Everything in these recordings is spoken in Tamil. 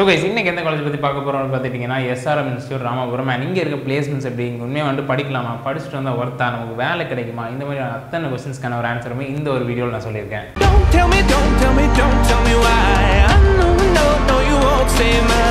ஸோ கைஸ் இன்னைக்கு எந்த காலேஜ் பற்றி பார்க்க போகிறோம்னு பார்த்துட்டிங்கன்னா எஸ்ஆர்எம் இன்ஸ்டியூட் ராமபுரம் அண்ட் இங்கே இருக்க பிளேஸ்மெண்ட்ஸ் எப்படி இங்கே உண்மையாக வந்து படிக்கலாமா படிச்சுட்டு வந்தால் ஒர்த்தா நமக்கு வேலை கிடைக்குமா இந்த மாதிரி அத்தனை கொஸ்டின்ஸ்க்கான ஒரு ஆன்சருமே இந்த ஒரு வீடியோவில் நான் சொல்லியிருக்கேன் Don't tell me, don't tell me, don't tell me why. I know, no, no, you won't save my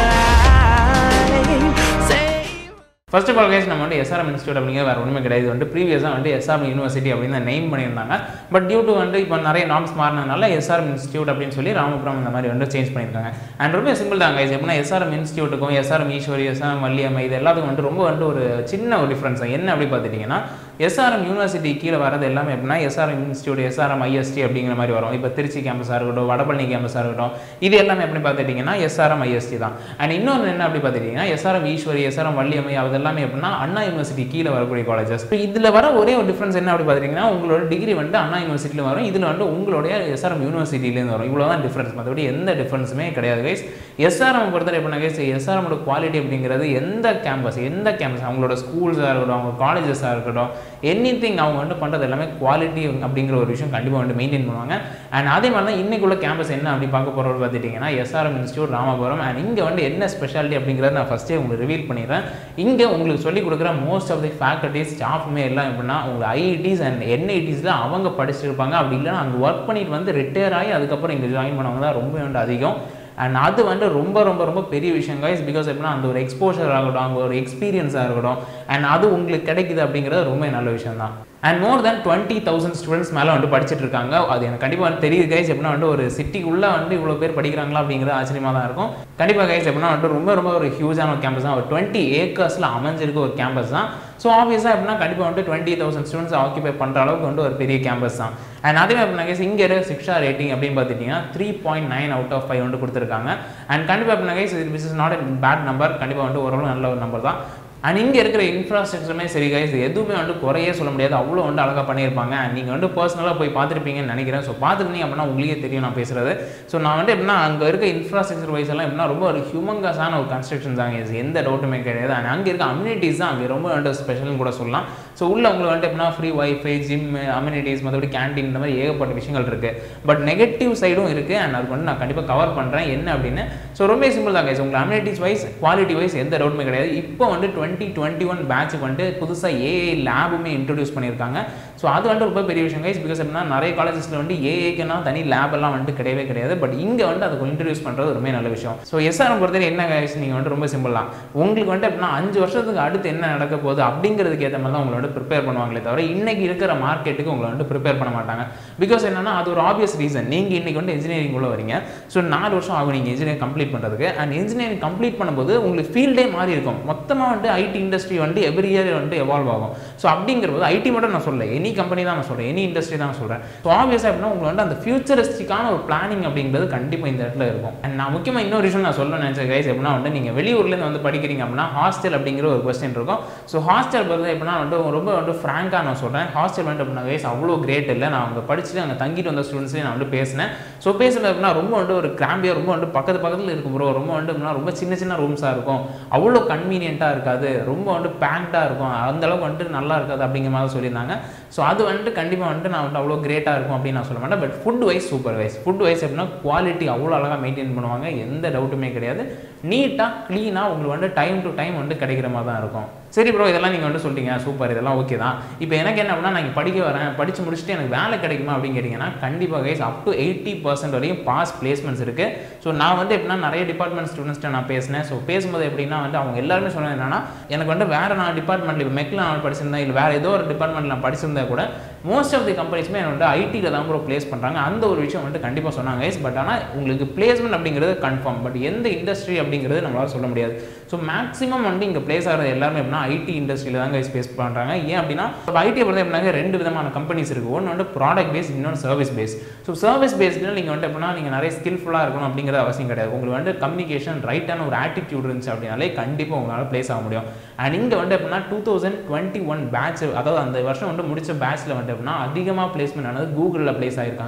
life. Save. First of all guys நம்ம வந்து எஸ்ஆர்எம் இன்ஸ்டியூட் அப்படிங்கிற வேறு ஒன்றுமே கிடையாது இது வந்து ப்ரீவியஸாக வந்து எஸ்ஆர்எம் யூனிவர்சிட்டி அப்படின்னு நெய்ம் பண்ணியிருந்தாங்க பட் டியூ டு வந்து இப்போ நிறைய நார்ம்ஸ் மாறினதுனால எஸ்ஆர்எம் இன்ஸ்டியூட் அப்படின்னு சொல்லி ராமபுரம் இந்த மாதிரி வந்து சேஞ்ச் பண்ணியிருக்காங்க அண்ட் ரொம்ப சிம்பிள் தான் கைஸ் எப்படின்னா எஸ்ஆர்எம் இன்ஸ்டியூட்டுக்கும் எஸ்ஆர்எம் ஈஸ்வரி எஸ்ஆர்எம் வள்ளியம்மை இது எல்லாத்துக்கும் வந்து ரொம்ப வந்து ஒரு சின்ன ஒரு டிஃப்ரென்ஸ் என்ன அப்படி பார்த்துட்டிங்கன்னா எஸ்ஆர்எம் யூனிவர்சிட்டி கீழே வரது எல்லாமே எப்படின்னா எஸ்ஆர்எம் இன்ஸ்டியூட் எஸ்ஆர்எம் ஐஎஸ்டி அப்படிங்கிற மாதிரி வரும் இப்போ திருச்சி கேம்பஸாக இருக்கட்டும் வடபழனி கேம்பஸாக இருக்கட்டும் இது எல்லாமே எப்படி பார்த்துட்டிங்கன்னா எஸ்ஆர்எம் ஐஎஸ்டி தான் அண்ட் இன்னொன்று என்ன அப்படி பார்த்துட்டிங்கன்னா எஸ்ஆர்எம் ஈஸ்வரி எஸ்ஆர்எம் வள்ளியம்மை அது எல்லாமே எப்படின்னா அண்ணா யூனிவர்சிட்டி கீழே வரக்கூடிய காலேஜஸ் இதில் வர ஒரே ஒரு டிஃப்ரென்ஸ் என்ன அப்படி பார்த்துட்டிங்கன்னா உங்களோட டிகிரி வந்து அண்ணா யூனிவர்சிட்டியில் வரும் இதில் வந்து உங்களுடைய எஸ்ஆர்எம் யூனிவர்சிட்டிலேருந்து வரும் இவ்வளோ தான் டிஃப்ரென்ஸ் மற்றபடி எந்த டிஃப்ரென்ஸுமே கிடையாது கைஸ் எஸ்ஆர்எம் பொறுத்தவரை எப்படின்னா கைஸ் எஸ்ஆர்எம்மோட குவாலிட்டி அப்படிங்கிறது எந்த கேம்பஸ் எந்த கேம்பஸ் அவங்களோட ஸ்கூல்ஸாக இருக்கட்டும் அவங்க காலேஜஸாக இருக்கட்டும் எனி அவங்க வந்து பண்ணுறது எல்லாமே குவாலிட்டி அப்படிங்கிற ஒரு விஷயம் கண்டிப்பாக வந்து மெயின்டைன் பண்ணுவாங்க அண்ட் அதே மாதிரி தான் இன்னைக்குள்ள கேம்பஸ் என்ன அப்படி பார்க்க போகிறது பார்த்துட்டிங்கன்னா எஸ்ஆர்எம் இன்ஸ்டியூட் ராமபுரம் அண்ட் இங்கே வந்து என்ன ஸ்பெஷாலிட்டி அப்படிங்கிறத நான் ஃபஸ்ட்டே உங்களுக்கு ரிவீல் பண்ணிடுறேன் இங்கே உங்களுக்கு சொல்லிக் கொடுக்குற மோஸ்ட் ஆஃப் தி ஃபேக்கல்ட்டிஸ் ஸ்டாஃப்மே எல்லாம் எப்படின்னா உங்கள் ஐஐடிஸ் அண்ட் என்ஐடிஸில் அவங்க படிச்சிருப்பாங்க அப்படி இல்லைன்னா அங்கே ஒர்க் பண்ணிட்டு வந்து ரிட்டையர் ஆகி அதுக்கப்புறம் இங்கே ஜாயின் பண்ணவங்க தான் ரொம்ப வந்து அதிகம் அண்ட் அது வந்து ரொம்ப ரொம்ப ரொம்ப பெரிய விஷயம் கைஸ் பிகாஸ் எப்படின்னா அந்த ஒரு எக்ஸ்போஷர் ஆகட்டும் அங்கே ஒரு எக்ஸ்பீரியன்ஸாக இருக்கட்டும் அண்ட் அது உங்களுக்கு கிடைக்குது அப்படிங்கிறது ரொம்ப நல்ல விஷயம் தான் and more than twenty thousand students மேலே வந்து படிச்சுட்டு இருக்காங்க அது எனக்கு கண்டிப்பாக வந்து தெரியுது கைஸ் எப்படின்னா வந்து ஒரு சிட்டிக்குள்ளே வந்து இவ்வளோ பேர் படிக்கிறாங்களா அப்படிங்கிறது ஆச்சரியமாக தான் இருக்கும் கண்டிப்பாக கைஸ் எப்படின்னா வந்து ரொம்ப ரொம்ப ஒரு ஹியூஜான ஒரு கேம்பஸ் தான் ஒரு டுவெண்ட்டி ஏக்கர்ஸில் அமைஞ்சிருக்க ஒரு கேம்பஸ் தான் ஸோ ஆப்வியஸாக எப்படின்னா கண்டிப்பாக வந்து டுவெண்ட்டி தௌசண்ட் ஸ்டூடெண்ட்ஸ் ஆக்கியபை பண்ணுற அளவுக்கு வந்து ஒரு பெரிய கேம்பஸ் தான் அண்ட் அதே மாதிரி எப்படின்னா கைஸ் இங்கே இருக்க சிக்ஷா ரேட்டிங் அப்படின்னு பார்த்துட்டிங்கன்னா three point nine out of five வந்து கொடுத்துருக்காங்க அண்ட் கண்டிப்பாக எப்படின்னா guys this is not bad number கண்டிப்பாக வந்து ஓரளவு நல்ல ஒரு நம்பர் தான் அண்ட் இங்கே இருக்கிற இன்ஃப்ராஸ்ட்ரக்சருமே சரி கைஸ் எதுவுமே வந்து குறையே சொல்ல முடியாது அவ்வளோ வந்து அழகாக பண்ணியிருப்பாங்க அண்ட் நீங்கள் வந்து பர்சனலாக போய் பார்த்துருப்பீங்கன்னு நினைக்கிறேன் ஸோ பார்த்துருந்தீங்க அப்படின்னா உங்களுக்கே தெரியும் நான் பேசுகிறது ஸோ நான் வந்து எப்படின்னா அங்கே இருக்க இன்ஃப்ராஸ்ட்ரக்சர் வைஸ் எல்லாம் எப்படின்னா ரொம்ப ஒரு ஹியூமங்கஸான ஒரு கன்ஸ்ட்ரக்ஷன் தான் guys. எந்த டவுட்டுமே கிடையாது அண்ட் அங்கே இருக்க அம்யூனிட்டிஸ் தான் அங்கே ரொம்ப வந்து ஸ்பெஷல்னு கூட சொல்லலாம் ஸோ உள்ள உங்களுக்கு வந்து எப்படின்னா ஃப்ரீ வைஃபை ஜிம் அம்யூனிட்டிஸ் மற்றபடி கேன்டீன் இந்த மாதிரி ஏகப்பட்ட விஷயங்கள் இருக்குது பட் நெகட்டிவ் சைடும் இருக்குது அண்ட் அதுக்கு வந்து நான் கண்டிப்பாக கவர் பண்ணுறேன் என்ன அப்படின்னு ஸோ ரொம்ப சிம்பிள் தான் கைஸ் உங்களுக்கு அம்யூனிட்டிஸ் வைஸ் குவாலிட்டி வைஸ் எந்த டவுட்டுமே கிடையாது இப்போ வந்து டுவெண்ட்டி டுவெண்ட்டி ஒன் பேட்சுக்கு வந்து புதுசாக ஏஐ லேபுமே இன்ட்ரடியூஸ் பண்ணியிருக்காங்க ஸோ அது வந்து ரொம்ப பெரிய விஷயம் கைஸ் பிகாஸ் எப்படின்னா நிறைய காலேஜஸில் வந்து ஏஏக்குன்னா தனி லேப் எல்லாம் வந்துட்டு கிடையவே கிடையாது பட் இங்கே வந்து அதுக்கு இன்ட்ரடியூஸ் பண்ணுறது ரொம்ப நல்ல விஷயம் ஸோ எஸ்ஆர்எம் பொறுத்தவரை என்ன கைஸ் நீங்கள் வந்து ரொம்ப சிம்பிள் தான் உங்களுக்கு வந்து எப்படின்னா அஞ்சு வருஷத்துக்கு அடுத்து என்ன நடக்க போகுது அப்படிங்கிறதுக்கு ஏற்ற மாதிரி தான் உங்களை வந்து ப்ரிப்பேர் பண்ணுவாங்களே தவிர இன்னைக்கு இருக்கிற மார்க்கெட்டுக்கு உங்களை வந்து ப்ரிப்பேர் பண்ண மாட்டாங்க பிகாஸ் என்னன்னா அது ஒரு ஆப்வியஸ் ரீசன் நீங்கள் இன்னைக்கு வந்து இன்ஜினியரிங் உள்ள வரீங்க ஸோ நாலு வருஷம் ஆகும் நீங்கள் இன்ஜினியரிங் கம்ப்ளீட் பண்ணுறதுக்கு அண்ட் இன்ஜினியரிங் கம்ப்ளீட் பண்ணும்போது உங்களுக்கு ஃபீல்டே மாறி இருக்கும் மொத்தமாக வந்து ஐடி இண்டஸ்ட்ரி வந்து எவ்ரி இயர் வந்து எவால்வ் ஆகும் ஸோ அப்படிங்கிறபோது ஐடி மட்டும் நான் சொல்ல எனி கம்பெனி தான் நான் சொல்கிறேன் எனி இண்டஸ்ட்ரி தான் சொல்கிறேன் ஸோ ஆப்வியஸாக எப்படின்னா உங்களுக்கு வந்து அந்த ஃபியூச்சரிஸ்டிக்கான ஒரு பிளானிங் அப்படிங்கிறது கண்டிப்பாக இந்த இடத்துல இருக்கும் அண்ட் நான் முக்கியமாக இன்னொரு விஷயம் நான் சொல்ல நினச்சேன் கைஸ் எப்படின்னா வந்து நீங்கள் வெளியூர்லேருந்து வந்து படிக்கிறீங்க அப்படின்னா ஹாஸ்டல் அப்படிங்கிற ஒரு கொஸ்டின் இருக்கும் ஸோ ஹாஸ்டல் பொறுத்த எப்படின்னா வந்து ரொம்ப வந்து ஃப்ராங்காக நான் சொல்கிறேன் ஹாஸ்டல் வந்து அப்படின்னா கைஸ் அவ்வளோ கிரேட் இல்லை நான் அங்கே படிச்சுட்டு அங்கே தங்கிட்டு வந்த ஸ்டூடெண்ட்ஸே நான் வந்து பேசினேன் ஸோ பேசுறது அப்படின்னா ரொம்ப வந்து ஒரு கிராம்பியாக ரொம்ப வந்து பக்கத்து பக்கத்தில் இருக்கும் ப்ரோ ரொம்ப வந்து எப்படின்னா ரொம்ப சின்ன சின்ன ரூம்ஸாக இருக்கும் அவ்வளோ கன்வீனியண்ட்டாக இருக்காது ரொம்ப வந்து பேக்டாக இருக்கும் அந்த அளவுக்கு வந்துட்டு நல்லா இருக்காது அப்படிங்கிற மாதிரி சொல்லியிருந்தாங்க ஸோ அது வந்துட்டு கண்டிப்பாக வந்துட்டு நான் வந்து அவ்வளோ கிரேட்டாக இருக்கும் அப்படின்னு நான் சொல்ல மாட்டேன் but food wise super wise food wise எப்படின்னா குவாலிட்டி அவ்வளோ அழகாக மெயின்டைன் பண்ணுவாங்க எந்த டவுட்டுமே கிடையாது நீட்டாக க்ளீனாக உங்களுக்கு வந்து டைம் டு டைம் வந்து கிடைக்கிற மாதிரி தான் இருக்கும் சரி ப்ரோ இதெல்லாம் நீங்கள் வந்து சொல்லிட்டீங்க சூப்பர் இதெல்லாம் ஓகே தான் இப்போ எனக்கு என்ன அப்படின்னா நான் இங்க படிக்க வரேன் படித்து முடிச்சுட்டு எனக்கு வேலை கிடைக்குமா அப்படின்னு கேட்டிங்கன்னா கண்டிப்பாக guys up to eighty percent வரையும் பாஸ் பிளேஸ்மெண்ட்ஸ் இருக்குது ஸோ நான் வந்து எப்படின்னா நிறைய டிபார்ட்மெண்ட் ஸ்டூடெண்ட்ஸ்ட்டு நான் பேசினேன் ஸோ பேசும்போது எப்படின்னா வந்து அவங்க எல்லாருமே சொன்னது என்னன்னா எனக்கு வந்து வேறு நான் டிபார்ட்மெண்ட்டில் இப்போ மெக்கில் நான் படிச்சிருந்தேன் இல்லை வேறு ஏதோ ஒரு டிபார்ட்மெண்ட்டில் நான் படிச்சிருந்தா கூட மோஸ்ட் ஆஃப் தி கம்பெனிஸுமே என்ன வந்து ஐடியில் தான் ப்ரோ ப்ளேஸ் பண்ணுறாங்க அந்த ஒரு விஷயம் வந்துட்டு கண்டிப்பாக சொன்னாங்க கைஸ் பட் ஆனால் உங்களுக்கு பிளேஸ்மெண்ட் அப்படிங்கிறது கன்ஃபார்ம் பட் எந்த இண்டஸ்ட்ரி அப்படிங்கிறது நம்மளால சொல்ல முடியாது ஸோ மேக்ஸிமம் வந்து இங்கே பிளேஸ் ஆகிறது எல்லாருமே எப்படின்னா ஐடி இண்டஸ்ட்ரியில் தான் கைஸ் பேஸ் பண்ணுறாங்க ஏன் அப்படின்னா ஐடியை பொறுத்த எப்படின்னா ரெண்டு விதமான கம்பெனிஸ் இருக்குது ஒன்று வந்து ப்ராடக்ட் பேஸ் இன்னொன்று சர்வீஸ் பேஸ் ஸோ சர்வீஸ் பேஸ்டில் நீங்கள் வந்து எப்படின்னா நீங்கள் நிறைய ஸ்கில்ஃபுல்லாக இருக்கணும் அப்படிங்கிற அவசியம் கிடையாது உங்களுக்கு வந்து கம்யூனிகேஷன் ரைட்டான ஒரு ஆட்டிடியூட் இருந்துச்சு அப்படின்னாலே கண்டிப்பாக உங்களால் பிளேஸ் ஆக முடியும் அண்ட் இங்கே வந்து எப்படின்னா two thousand twenty one batch அதாவது அந்த வருஷம் வந்து முடிச்ச பேட்ச்சில் வந்து எப்படின்னா அதிகமாக பிளேஸ்மெண்ட் ஆனது கூகுளில் பிளேஸ் ஆயிருக்காங்க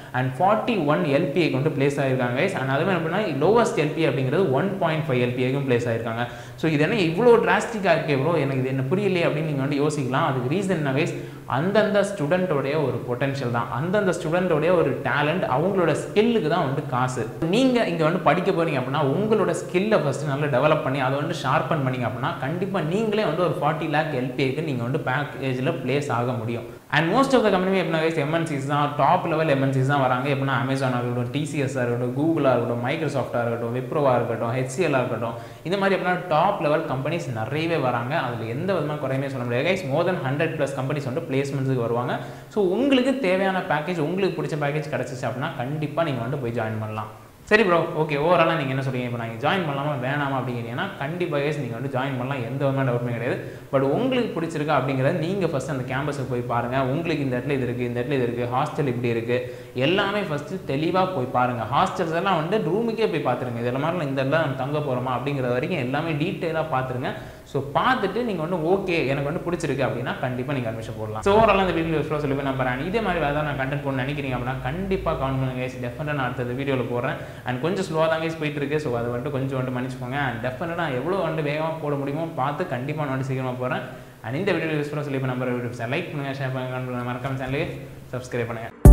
அண்ட் ஃபார்ட்டி ஒன் எல்பிஐக்கு வந்து பிளேஸ் ஆகிருக்காங்க கைஸ் அண்ட் அதுவும் எப்படின்னா லோவஸ்ட் எல்பி அப்படிங்கிறது ஒன் பாயிண்ட் ஃபைவ் எல்பிஐக்கும் பிளேஸ் ஆகிருக்காங்க ஸோ இது என்ன இவ்வளோ டிராஸ்டிக்காக இருக்கே ப்ரோ எனக்கு இது என்ன புரியலையே அப்படின்னு நீங்கள் வந்து யோசிக்கலாம் அதுக்கு ரீசன் என்ன கைஸ் அந்தந்த ஸ்டூடெண்ட்டோடைய ஒரு பொட்டன்ஷியல் தான் அந்தந்த ஸ்டூடெண்ட்டோடைய ஒரு டேலண்ட் அவங்களோட ஸ்கில்லுக்கு தான் வந்து காசு நீங்கள் இங்கே வந்து படிக்க போறீங்க அப்படின்னா உங்களோட ஸ்கில்லை ஃபஸ்ட்டு நல்லா டெவலப் பண்ணி அதை வந்து ஷார்ப்பன் பண்ணீங்க அப்படின்னா கண்டிப்பாக நீங்களே வந்து ஒரு ஃபார்ட்டி லேக் எல்பிஐக்கு நீங்கள் வந்து பேக்கேஜில் பிளேஸ் ஆக முடியும் and most of the company எப்படின்னா எம்என்சிஸ் தான் டாப் லெவல் எம்என்சிஸ் தான் வராங்க எப்படின்னா அமேசானாக இருக்கட்டும் டிசிஎஸ்ஸாக இருக்கட்டும் கூகுளாக இருக்கட்டும் மைக்ரோசாஃப்டாக இருக்கட்டும் விப்ரோவாக இருக்கட்டும் ஹெச்சிஎல்லாக இருக்கட்டும் இந்த மாதிரி எப்படின்னா டாப் லெவல் கம்பெனிஸ் நிறையவே வராங்க அதில் எந்த விதமான குறையுமே சொல்ல முடியாது guys more than hundred plus companies வந்து பிளேஸ்மெண்ட்ஸுக்கு வருவாங்க ஸோ உங்களுக்கு தேவையான பேக்கேஜ் உங்களுக்கு பிடிச்ச பேக்கேஜ் கிடச்சிச்சு அப்படின்னா கண்டிப்பாக நீங்கள் வந்து போய் ஜாயின் பண்ணலாம் சரி ப்ரோ ஓகே ஓவராலாக நீங்கள் என்ன சொல்றீங்க இப்போ நாங்கள் ஜாயின் பண்ணலாமா வேணாமா அப்படிங்கிறீங்கன்னா கண்டிப்பாக கேஸ் நீங்கள் வந்து ஜாயின் பண்ணலாம் எந்த விதமான டவுட்டுமே கிடையாது பட் உங்களுக்கு பிடிச்சிருக்கா அப்படிங்கிறத நீங்கள் ஃபஸ்ட்டு அந்த கேம்பஸுக்கு போய் பாருங்கள் உங்களுக்கு இந்த இடத்துல இது இருக்குது இந்த இடத்துல இது இருக்குது ஹாஸ்டல் இப்படி இருக்குது எல்லாமே ஃபஸ்ட்டு தெளிவாக போய் பாருங்கள் ஹாஸ்டல்ஸ் எல்லாம் வந்து ரூமுக்கே போய் பார்த்துருங்க இதெல்லாம் மாதிரி இந்த இடத்துல நம்ம தங்க போகிறோமா அப்படிங்கிற வரைக்கும் எல்லாமே டீட்டெயிலாக பார்த்துருங்க ஸோ பார்த்துட்டு நீங்கள் வந்து ஓகே எனக்கு வந்து பிடிச்சிருக்கு அப்படின்னா கண்டிப்பாக நீங்கள் அட்மிஷன் போடலாம் ஸோ ஓவரால் அந்த வீடியோ யூஸ்ஃபுல்லாக சொல்லி நான் பாருங்க இதே மாதிரி வேறு நான் கண்டென்ட் போடணும்னு நினைக்கிறீங்க அப்படின்னா கண்டிப்பாக கவுண்ட் பண்ணுங்க guys. டெஃபினட்டாக நான் அடுத்தது வீடியோவில் போடுறேன் அண்ட் கொஞ்சம் ஸ்லோவாக தான் guys போயிட்டு இருக்கு ஸோ அதை வந்துட்டு கொஞ்சம் வந்துட்டு மன்னிச்சுக்கோங்க அண்ட் டெஃபினட்டாக எவ்வளோ வந்து வேகமாக போட முடியுமோ பார்த்து கண்டிப்பாக நான் வந்து சீக்கிரமாக போகிறேன் அண்ட் இந்த வீடியோ யூஸ்ஃபுல்லாக சொல்லி இப்போ நம்பர் வீடியோஸ் லைக் பண்ணுங்கள் ஷேர் பண்ணுங்க மறக்காம சேனலுக்கு சப்ஸ்கிரைப் பண்ணுங்கள்